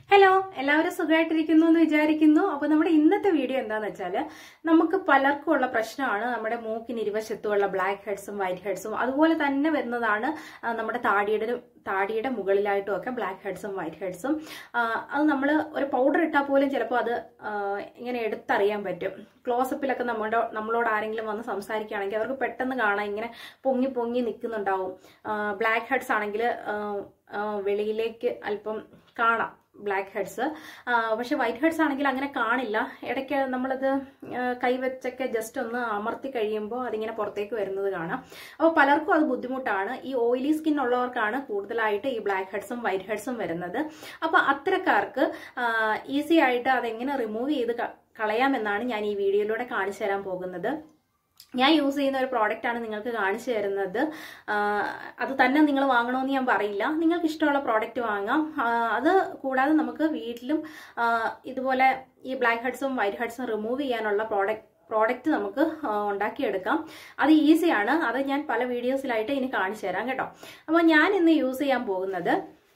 hello എല്ലാവരും സുഖമായിട്ടിരിക്കുന്നു എന്ന് വിചാരിക്കുന്നു അപ്പൊ നമ്മുടെ ഇന്നത്തെ വീഡിയോ എന്താന്ന് വെച്ചാല് നമുക്ക് പലർക്കും ഉള്ള പ്രശ്നമാണ് നമ്മുടെ മൂക്കിന് ഇരുവശത്തുമുള്ള ബ്ലാക്ക് ഹെഡ്സും വൈറ്റ് ഹെഡ്സും അതുപോലെ തന്നെ വരുന്നതാണ് ആ, നമ്മുടെ താടിയുടെ താടിയുടെ മുകളിലായിട്ടും ഒക്കെ ബ്ലാക്ക് ഹെഡ്സും വൈറ്റ് ഹെഡ്സും അത് നമ്മൾ ഒരു പൗഡർ ഇട്ടാൽ പോലും ചിലപ്പോൾ അത് ആ, ഇങ്ങനെ എടുത്തറിയാൻ പറ്റും ക്ലോസപ്പിലൊക്കെ നമ്മുടെ നമ്മളോട് ആരെങ്കിലും വന്ന് സംസാരിക്കുകയാണെങ്കിൽ അവർക്ക് പെട്ടെന്ന് കാണാം ഇങ്ങനെ പൊങ്ങി പൊങ്ങി നിൽക്കുന്നുണ്ടാവും ബ്ലാക്ക് ഹെഡ്സ് ആണെങ്കിൽ വെളിയിലേക്ക് അല്പം കാണാം ബ്ലാക്ക് ഹെഡ്സ് പക്ഷെ വൈറ്റ് ഹെഡ്സ് ആണെങ്കിൽ അങ്ങനെ കാണില്ല ഇടയ്ക്ക് നമ്മളത് ആ, കൈവച്ചൊക്കെ ജസ്റ്റ് ഒന്ന് അമർത്തി കഴിയുമ്പോൾ അതിങ്ങനെ പുറത്തേക്ക് വരുന്നത് കാണാം അപ്പോൾ പലർക്കും അത് ബുദ്ധിമുട്ടാണ് ഈ ഓയിലി സ്കിൻ ഉള്ളവർക്കാണ് കൂടുതലായിട്ട് ഈ ബ്ലാക്ക് ഹെഡ്സും വൈറ്റ് ഹെഡ്സും വരുന്നത് അപ്പോൾ അത്തരക്കാർക്ക് ഈസി ആയിട്ട് അതെങ്ങനെ റിമൂവ് ചെയ്ത് ക- കളയാമെന്നാണ് ഞാൻ ഈ വീഡിയോയിലൂടെ കാണിച്ചു തരാൻ പോകുന്നത് ഞാൻ യൂസ് ചെയ്യുന്ന ഒരു പ്രോഡക്റ്റ് ആണ് നിങ്ങൾക്ക് കാണിച്ചു തരുന്നത് ആ, അത് തന്നെ നിങ്ങൾ വാങ്ങണമെന്ന് ഞാൻ പറയില്ല നിങ്ങൾക്ക് ഇഷ്ടമുള്ള പ്രോഡക്റ്റ് വാങ്ങാം ആ, അത് കൂടാതെ നമുക്ക് വീട്ടിലും ആ, ഇതുപോലെ ഈ ബ്ലാക്ക് ഹെഡ്സും വൈറ്റ് ഹെഡ്സും റിമൂവ് ചെയ്യാനുള്ള പ്രോഡക്റ്റ് പ്രോഡക്റ്റ് നമുക്ക് ആ, ഉണ്ടാക്കിയെടുക്കാം അത് ഈസിയാണ് അത് ഞാൻ പല വീഡിയോസിലായിട്ട് ഇനി കാണിച്ചു തരാം കേട്ടോ അപ്പോൾ ഞാൻ ഇന്ന് യൂസ് ചെയ്യാൻ പോകുന്നത്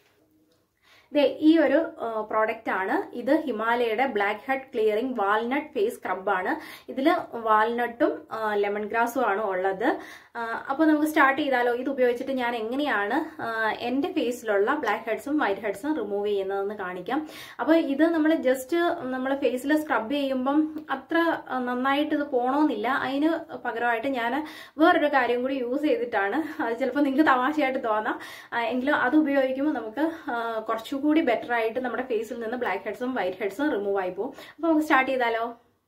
ദേ ഈ ഒരു പ്രോഡക്റ്റ് ആണ് ഇത് ഹിമാലയയുടെ blackhead clearing walnut face സ്ക്രബാണ് ഇതിൽ വാൾനട്ടും ലെമൺ ഗ്രാസും ആണ് ഉള്ളത് അപ്പോൾ നമുക്ക് സ്റ്റാർട്ട് ചെയ്താലോ ഇത് ഉപയോഗിച്ചിട്ട് ഞാൻ എങ്ങനെയാണ് ആ, എൻ്റെ ഫേസിലുള്ള ബ്ലാക്ക് ഹെഡ്സും വൈറ്റ് ഹെഡ്സും റിമൂവ് ചെയ്യുന്നതെന്ന് കാണിക്കാം അപ്പോൾ ഇത് നമ്മൾ ജസ്റ്റ് നമ്മൾ ഫേസിൽ സ്ക്രബ് ചെയ്യുമ്പം അത്ര ആ, നന്നായിട്ട് ഇത് പോകണമെന്നില്ല അതിന് പകരമായിട്ട് ഞാൻ വേറൊരു കാര്യം കൂടി യൂസ് ചെയ്തിട്ടാണ് അത് ചിലപ്പോൾ നിങ്ങൾക്ക് തമാശയായിട്ട് തോന്നാം ആ, എങ്കിലും അത് ഉപയോഗിക്കുമ്പോൾ നമുക്ക് ആ, കുറച്ചുകൂടി ബെറ്റർ ആയിട്ട് നമ്മുടെ ഫേസിൽ നിന്ന് ബ്ലാക്ക് ഹെഡ്സും വൈറ്റ് ഹെഡ്സും റിമൂവ് ആയി പോകും അപ്പോൾ നമുക്ക് സ്റ്റാർട്ട് ചെയ്താലോ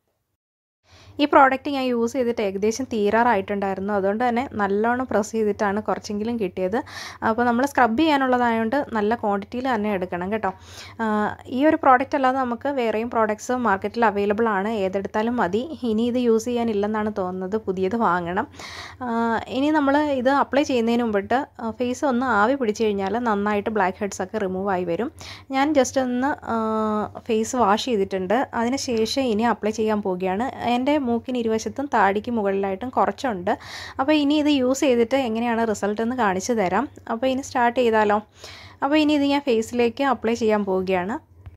ഈ പ്രോഡക്റ്റ് ഞാൻ യൂസ് ചെയ്തിട്ട് ഏകദേശം തീരാറായിട്ടുണ്ടായിരുന്നു അതുകൊണ്ട് തന്നെ നല്ലോണം പ്രസ് ചെയ്തിട്ടാണ് കുറച്ചെങ്കിലും കിട്ടിയത് അപ്പോൾ നമ്മൾ സ്ക്രബ് ചെയ്യാനുള്ളതായതുകൊണ്ട് നല്ല ക്വാണ്ടിറ്റിയിൽ തന്നെ എടുക്കണം കേട്ടോ ആ, ഈ ഒരു പ്രോഡക്റ്റ് അല്ലാതെ നമുക്ക് വേറെയും പ്രോഡക്ട്സ് മാർക്കറ്റിൽ അവൈലബിൾ ആണ് ഏതെടുത്താലും മതി ഇനി ഇത് യൂസ് ചെയ്യാനില്ലെന്നാണ് തോന്നുന്നത് പുതിയത് വാങ്ങണം ആ, ഇനി നമ്മൾ ഇത് അപ്ലൈ ചെയ്യുന്നതിന് മുമ്പിട്ട് ഫേസ് ഒന്ന് ആവി പിടിച്ചു കഴിഞ്ഞാൽ നന്നായിട്ട് ബ്ലാക്ക് ഹെഡ്സ് ഒക്കെ റിമൂവ് ആയി വരും ഞാൻ ജസ്റ്റ് ഒന്ന് ഫേസ് വാഷ് ചെയ്തിട്ടുണ്ട് അതിന് ശേഷം ഇനി അപ്ലൈ ചെയ്യാൻ പോവുകയാണ് എൻ്റെ മൂക്കിന് ഇരുവശത്തും താടിക്ക് മുകളിലായിട്ടും കുറച്ചുണ്ട് അപ്പോൾ ഇനി ഇത് യൂസ് ചെയ്തിട്ട് എങ്ങനെയാണ് റിസൾട്ട് എന്ന് കാണിച്ചു തരാം അപ്പോൾ ഇനി സ്റ്റാർട്ട് ചെയ്താലോ അപ്പോൾ ഇനി ഇത് ഞാൻ ഫേസിലേക്ക് അപ്ലൈ ചെയ്യാൻ പോവുകയാണ്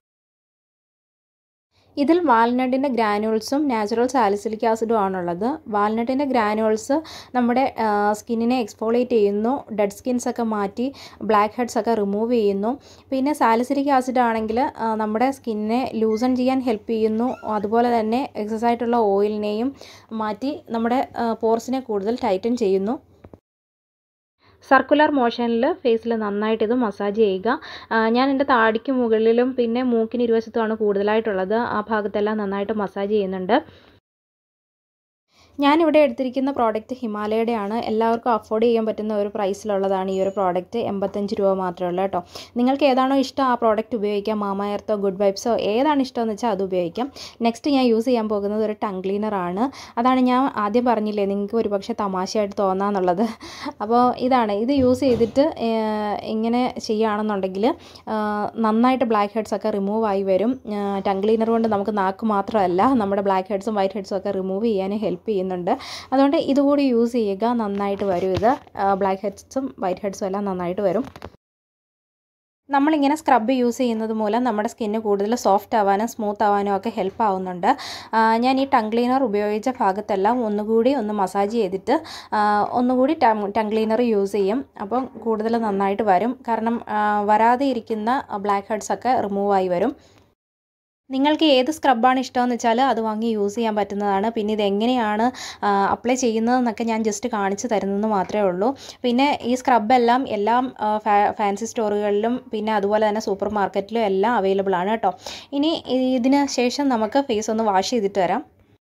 ഇതിൽ വാൽനട്ടിൻ്റെ ഗ്രാനുവൽസും നാച്ചുറൽ സാലിസിലിക് ആസിഡും ആണുള്ളത് വാൽനട്ടിൻ്റെ ഗ്രാനുവൽസ് നമ്മുടെ സ്കിന്നിനെ എക്സ്പോളേറ്റ് ചെയ്യുന്നു ഡെഡ് സ്കിൻസ് ഒക്കെ മാറ്റി ബ്ലാക്ക് ഹെഡ്സ് ഒക്കെ റിമൂവ് ചെയ്യുന്നു പിന്നെ സാലിസിലിക് ആസിഡ് ആണെങ്കിൽ ആ, നമ്മുടെ സ്കിന്നിനെ ലൂസൺ ചെയ്യാൻ ഹെൽപ്പ് ചെയ്യുന്നു അതുപോലെ തന്നെ എക്സസ് ആയിട്ടുള്ള ഓയിലിനെയും മാറ്റി നമ്മുടെ പോർസിനെ കൂടുതൽ ടൈറ്റൻ ചെയ്യുന്നു സർക്കുലർ മോഷനിൽ ഫേസിൽ നന്നായിട്ട് ഇത് മസാജ് ചെയ്യുക ആ, ഞാൻ എൻ്റെ താടിക്ക് മുകളിലും പിന്നെ മൂക്കിന് ഇരുവശത്തുമാണ് കൂടുതലായിട്ടുള്ളത് ആ ഭാഗത്തെല്ലാം നന്നായിട്ട് മസാജ് ചെയ്യുന്നുണ്ട് ഞാനിവിടെ എടുത്തിരിക്കുന്ന പ്രോഡക്റ്റ് ഹിമാലയയുടെ ആണ് എല്ലാവർക്കും അഫോർഡ് ചെയ്യാൻ പറ്റുന്ന ഒരു പ്രൈസിലുള്ളതാണ് ഈ ഒരു പ്രോഡക്റ്റ് എൺപത്തഞ്ച് രൂപ മാത്രമേ ഉള്ളൂ കേട്ടോ നിങ്ങൾക്ക് ഏതാണോ ഇഷ്ടം ആ പ്രോഡക്റ്റ് ഉപയോഗിക്കാം മാമയർത്തോ ഗുഡ് വൈബ്സോ ഏതാണ് ഇഷ്ടമെന്ന് വെച്ചാൽ അത് ഉപയോഗിക്കാം നെക്സ്റ്റ് ഞാൻ യൂസ് ചെയ്യാൻ പോകുന്നത് ഒരു ടങ് ക്ലീനർ ആണ് അതാണ് ഞാൻ ആദ്യം പറഞ്ഞില്ലേ നിങ്ങൾക്ക് ഒരുപക്ഷെ തമാശയായിട്ട് തോന്നാന്നുള്ളത് അപ്പോൾ ഇതാണ് ഇത് യൂസ് ചെയ്തിട്ട് ഏഹ്, ഇങ്ങനെ ചെയ്യുകയാണെന്നുണ്ടെങ്കിൽ ആഹ്, നന്നായിട്ട് ബ്ലാക്ക് ഹെഡ്സ് ഒക്കെ റിമൂവ് ആയി വരും ടങ് ക്ലീനർ കൊണ്ട് നമുക്ക് നാക്ക് മാത്രമല്ല നമ്മുടെ ബ്ലാക്ക് ഹെഡ്സും വൈറ്റ് ഹെഡ്സും ഒക്കെ റിമൂവ് ചെയ്യാൻ ഹെൽപ്പ് ചെയ്യുന്നുണ്ട് അതുകൊണ്ട് ഇതുകൂടി യൂസ് ചെയ്യുക നന്നായിട്ട് വരും ഇത് ബ്ലാക്ക് ഹെഡ്സും വൈറ്റ് ഹെഡ്സും എല്ലാം നന്നായിട്ട് വരും നമ്മളിങ്ങനെ സ്ക്രബ് യൂസ് ചെയ്യുന്നത് മൂലം നമ്മുടെ സ്കിന്ന് കൂടുതൽ സോഫ്റ്റ് ആവാനും സ്മൂത്ത് ആവാനും ഒക്കെ ഹെൽപ്പ് ആവുന്നുണ്ട് ആ, ഞാൻ ഈ ടങ് ക്ലീനർ ഉപയോഗിച്ച ഭാഗത്തെല്ലാം ഒന്നുകൂടി ഒന്ന് മസാജ് ചെയ്തിട്ട് ആ, ഒന്നുകൂടി ടങ് ക്ലീനർ യൂസ് ചെയ്യും അപ്പം കൂടുതൽ നന്നായിട്ട് വരും കാരണം ആ, വരാതെ ഇരിക്കുന്ന ബ്ലാക്ക് ഹെഡ്സ് ഒക്കെ റിമൂവ് ആയി വരും നിങ്ങൾക്ക് ഏത് സ്ക്രബാണ് ഇഷ്ടമെന്ന് വെച്ചാൽ അത് വാങ്ങി യൂസ് ചെയ്യാൻ പറ്റുന്നതാണ് പിന്നെ ഇത് എങ്ങനെയാണ് അപ്ലൈ ചെയ്യുന്നതെന്നൊക്കെ ഞാൻ ജസ്റ്റ് കാണിച്ചു തരുന്നെന്ന് മാത്രമേ ഉള്ളൂ പിന്നെ ഈ സ്ക്രബെല്ലാം എല്ലാം ആ, ഫാ- ഫാൻസി സ്റ്റോറുകളിലും പിന്നെ അതുപോലെ തന്നെ സൂപ്പർ മാർക്കറ്റിലും എല്ലാം അവൈലബിൾ ആണ് കേട്ടോ ഇനി ഇതിന് ശേഷം നമുക്ക് ഫേസ് ഒന്ന് വാഷ് ചെയ്തിട്ട് വരാം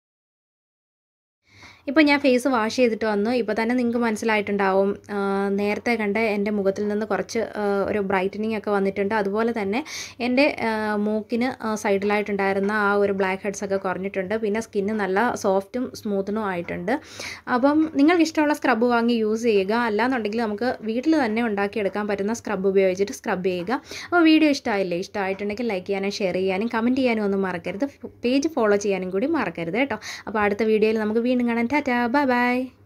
ഇപ്പോൾ ഞാൻ ഫേസ് വാഷ് ചെയ്തിട്ട് വന്നു ഇപ്പോൾ തന്നെ നിങ്ങൾക്ക് മനസ്സിലായിട്ടുണ്ടാവും ആ, നേരത്തെ കണ്ട എൻ്റെ മുഖത്തിൽ നിന്ന് കുറച്ച് ആ, ഒരു ബ്രൈറ്റനിങ് ഒക്കെ വന്നിട്ടുണ്ട് അതുപോലെ തന്നെ എൻ്റെ ആ, മൂക്കിന് ആ, സൈഡിലായിട്ടുണ്ടായിരുന്ന ആ ഒരു ബ്ലാക്ക് ഹെഡ്സ് ഒക്കെ കുറഞ്ഞിട്ടുണ്ട് പിന്നെ സ്കിന്ന് നല്ല സോഫ്റ്റും സ്മൂത്തനും ആയിട്ടുണ്ട് അപ്പം നിങ്ങൾക്ക് ഇഷ്ടമുള്ള സ്ക്രബ് വാങ്ങി യൂസ് ചെയ്യുക അല്ലാന്നുണ്ടെങ്കിൽ നമുക്ക് വീട്ടിൽ തന്നെ ഉണ്ടാക്കിയെടുക്കാൻ പറ്റുന്ന സ്ക്രബ് ഉപയോഗിച്ചിട്ട് സ്ക്രബ് ചെയ്യുക അപ്പോൾ വീഡിയോ ഇഷ്ടമായില്ലേ ഇഷ്ടമായിട്ടുണ്ടെങ്കിൽ ലൈക്ക് ചെയ്യാനും ഷെയർ ചെയ്യാനും കമൻറ്റ് ചെയ്യാനും ഒന്നും മറക്കരുത് പേജ് ഫോളോ ചെയ്യാനും കൂടി മറക്കരുത് കേട്ടോ അപ്പോൾ അടുത്ത വീഡിയോയിൽ നമുക്ക് വീണ്ടും കാണാൻ ടാറ്റാ ബൈ ബൈ